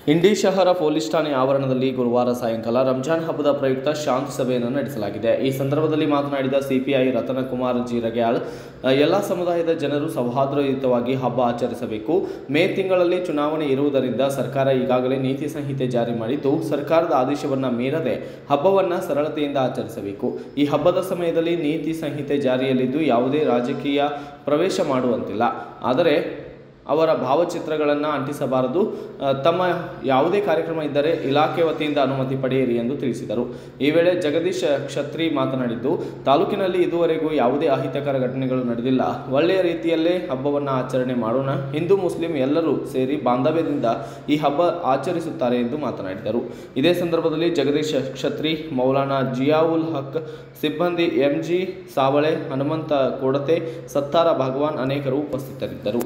ಇಂಡಿ ಶಹರ ಪೊಲೀಸ್ ಠಾಣೆ ಆವರಣದಲ್ಲಿ ಗುರುವಾರ ಸಾಯಂಕಾಲ ರಂಜಾನ್ ಹಬ್ಬದ ಪ್ರಯುಕ್ತ ಶಾಂತಿ ಸಭೆಯನ್ನು ನಡೆಸಲಾಗಿದೆ ಈ ಸಂದರ್ಭದಲ್ಲಿ ಮಾತನಾಡಿದ ಸಿಪಿಐ ರತನಕುಮಾರ್ ಜೀರಗ್ಯಾಳ್ ಎಲ್ಲ ಸಮುದಾಯದ ಜನರು ಸೌಹಾರ್ದಯುತವಾಗಿ ಹಬ್ಬ ಆಚರಿಸಬೇಕು ಮೇ ತಿಂಗಳಲ್ಲಿ ಚುನಾವಣೆ ಇರುವುದರಿಂದ ಸರ್ಕಾರ ಈಗಾಗಲೇ ನೀತಿ ಸಂಹಿತೆ ಜಾರಿ ಮಾಡಿದ್ದು ಸರ್ಕಾರದ ಆದೇಶವನ್ನು ಮೀರದೆ ಹಬ್ಬವನ್ನು ಸರಳತೆಯಿಂದ ಆಚರಿಸಬೇಕು ಈ ಹಬ್ಬದ ಸಮಯದಲ್ಲಿ ನೀತಿ ಸಂಹಿತೆ ಜಾರಿಯಲ್ಲಿದ್ದು ಯಾವುದೇ ರಾಜಕೀಯ ಪ್ರವೇಶ ಮಾಡುವಂತಿಲ್ಲ ಆದರೆ ಅವರ ಭಾವಚಿತ್ರಗಳನ್ನು ಅಂಟಿಸಬಾರದು ಅ, ತಮ್ಮ ಯಾವುದೇ ಕಾರ್ಯಕ್ರಮ ಇದ್ದರೆ ಇಲಾಖೆ ವತಿಯಿಂದ ಅನುಮತಿ ಪಡೆಯಿರಿ ಎಂದು ತಿಳಿಸಿದರು ಈ ವೇಳೆ ಜಗದೀಶ್ ಕ್ಷತ್ರಿ ಮಾತನಾಡಿದ್ದು ತಾಲೂಕಿನಲ್ಲಿ ಇದುವರೆಗೂ ಯಾವುದೇ ಅಹಿತಕರ ಘಟನೆಗಳು ನಡೆದಿಲ್ಲ ಒಳ್ಳೆಯ ರೀತಿಯಲ್ಲೇ ಹಬ್ಬವನ್ನು ಆಚರಣೆ ಮಾಡೋಣ ಹಿಂದೂ ಮುಸ್ಲಿಂ ಎಲ್ಲರೂ ಸೇರಿ ಬಾಂಧವ್ಯದಿಂದ ಈ ಹಬ್ಬ ಆಚರಿಸುತ್ತಾರೆ ಎಂದು ಮಾತನಾಡಿದರು ಇದೇ ಸಂದರ್ಭದಲ್ಲಿ ಜಗದೀಶ್ ಕ್ಷತ್ರಿ ಮೌಲಾನಾ ಜಿಯಾವುಲ್ ಹಕ್ ಸಿಬ್ಬಂದಿ ಎಂಜಿ ಸಾವಳೆ ಹನುಮಂತ ಕೋಡತೆ ಸತ್ತಾರ ಭಗವಾನ್ ಅನೇಕರು ಉಪಸ್ಥಿತರಿದ್ದರು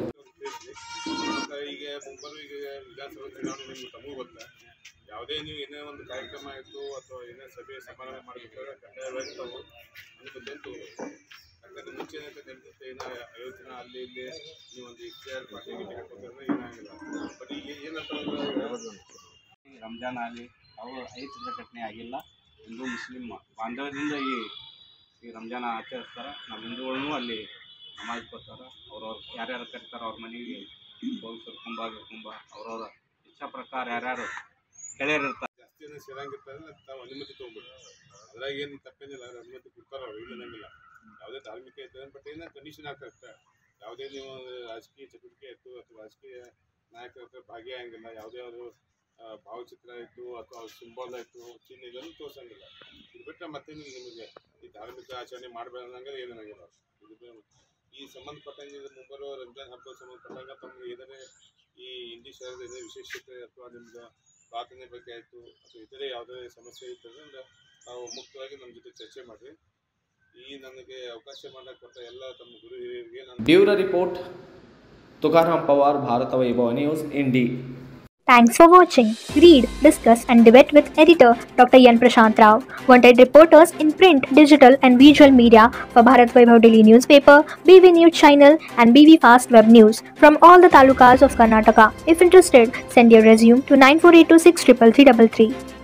ಮತ್ತು ಈಗ ಮುಂಬರುವ ಈಗ ವಿಧಾನಸಭಾ ಚುನಾವಣೆ ನಿಮ್ಗೆ ತಮಗೂ ಗೊತ್ತಾ ಯಾವುದೇ ನೀವು ಏನೇ ಒಂದು ಕಾರ್ಯಕ್ರಮ ಆಯಿತು ಅಥವಾ ಏನೇ ಸಭೆ ಸಮಾರಂಭ ಮಾಡಬೇಕಾದ್ರೆ ಕಡ್ಡಾಯವಾಗಿ ತಾವು ಅನುಮತಿಯನ್ನು ಯಾಕಂದ್ರೆ ಮುಂಚೆ ಏನಂತ ನಡೆದಿತ್ತು ಏನೋ ಆಯೋಜನೆ ಅಲ್ಲಿ ಇಲ್ಲಿ ನೀವು ಒಂದು ಇಷ್ಟೇ ಪಾರ್ಟಿ ಗೀಟಿ ಹಾಕೋದ್ರೆ ಏನಾಗಿಲ್ಲ ಬಟ್ ಈಗ ಏನಂತ ಅಂದ್ರೆ ಈ ರಂಜಾನ್ ಆಗಲಿ ಅವು ಅಹಿತಕರ ಘಟನೆ ಆಗಿಲ್ಲ ಹಿಂದೂ ಮುಸ್ಲಿಂ ಬಾಂಧವ್ಯದಿಂದ ಈ ಈ ರಂಜಾನ ಆಚರಿಸ್ತಾರೆ ನಮ್ಮ ಹಿಂದೂಗಳನ್ನೂ ಅಲ್ಲಿ ನಮಾಜ್ ಕೊಡ್ತಾರೆ ಅವ್ರವ್ರು ಯಾರ್ಯಾರು ಕರಿತಾರೆ ಅವ್ರ ಮನೆಗೆ ಹೋಗಿ ಕುಂಭ ಕುಂಭ ಅವ್ರವ್ರ ಇಚ್ಛಾ ಪ್ರಕಾರ ಯಾರ್ಯಾರು ಗೆಳೆಯರು ಇರ್ತಾರೆ ಜಾಸ್ತಿ ಜನ ಸೇರಂಗಿರ್ತಾರೆ ತಾವು ಅನುಮತಿ ತೊಗೊಬೇಕು ಅದ್ರಾಗ ಏನು ತಪ್ಪೇನಿಲ್ಲ ಅವ್ರು ಅನುಮತಿ ಕೊಡ್ತಾರೆ ಅವ್ರು ಇಲ್ಲ ಅನ್ನಂಗಿಲ್ಲ ಯಾವುದೇ ಧಾರ್ಮಿಕ ಇರ್ತದೆ ಬಟ್ ಏನೋ ಕಂಡೀಷನ್ ಆಗ್ತಿರುತ್ತೆ ಯಾವುದೇ ನೀವು ರಾಜಕೀಯ ಚಟುವಟಿಕೆ ಇತ್ತು ಅಥವಾ ರಾಜಕೀಯ ನಾಯಕರ ಹತ್ರ ಭಾಗಿಯಾಗಂಗಿಲ್ಲ ಯಾವುದೇ ಅವರು ಆ, ಭಾವಚಿತ್ರ ಇತ್ತು ಅಥವಾ ಅವ್ರ ಸಿಂಬಲ್ ಇತ್ತು ಚಿಹ್ನೆ ಇದನ್ನು ತೋರ್ಸಂಗಿಲ್ಲ ಇದು ಬಿಟ್ಟರೆ ಮತ್ತೆ ನಿಮಗೆ ಈ ಧಾರ್ಮಿಕ ಆಚರಣೆ ಮಾಡಬೇಕಂದ್ರೆ ಏನಾಗಿಲ್ಲ ಇದು ಬಿ- ಈ ಸಂಬಂಧಪಟ್ಟಂಗೆ ಇದು ಮುಂಬರುವ ರಂಜಾನ್ ಹಬ್ಬ ಸಂಬಂಧಪಟ್ಟಂಗೆ ತಮಗೆ ಏನಾರೇ ಈ ಇಂಡಿ ಶಹರದ ಏನೇ ವಿಶೇಷತೆ ಅಥವಾ ನಿಮ್ದು ಪ್ರಾರ್ಥನೆ ಬಗ್ಗೆ ಆಯಿತು ಅಥವಾ ಇತರೆ ಯಾವುದೇ ಸಮಸ್ಯೆ ಇತ್ತಂದ್ರೆ ತಾವು ಮುಕ್ತವಾಗಿ ನಮ್ಮ ಜೊತೆ ಚರ್ಚೆ ಮಾಡಿರಿ ಈ ನನಗೆ ಅವಕಾಶ ಮಾಡಕ್ಕೆ ಕೊಟ್ಟ ಎಲ್ಲ ತಮ್ಮ ಗುರು ಹಿರಿಯರಿಗೆ ನಾನು bureau report Tukaram Pawar Bharata Vaibhava news Indi Thanks for watching. Read, discuss, and debate with editor Dr. Yan Prashant Rao. Wanted reporters in print, digital, and visual media for Bharat Vaibhav Daily newspaper, BV News channel, and BV Fast Web News from all the talukas of Karnataka. If interested, send your resume to 9482633333.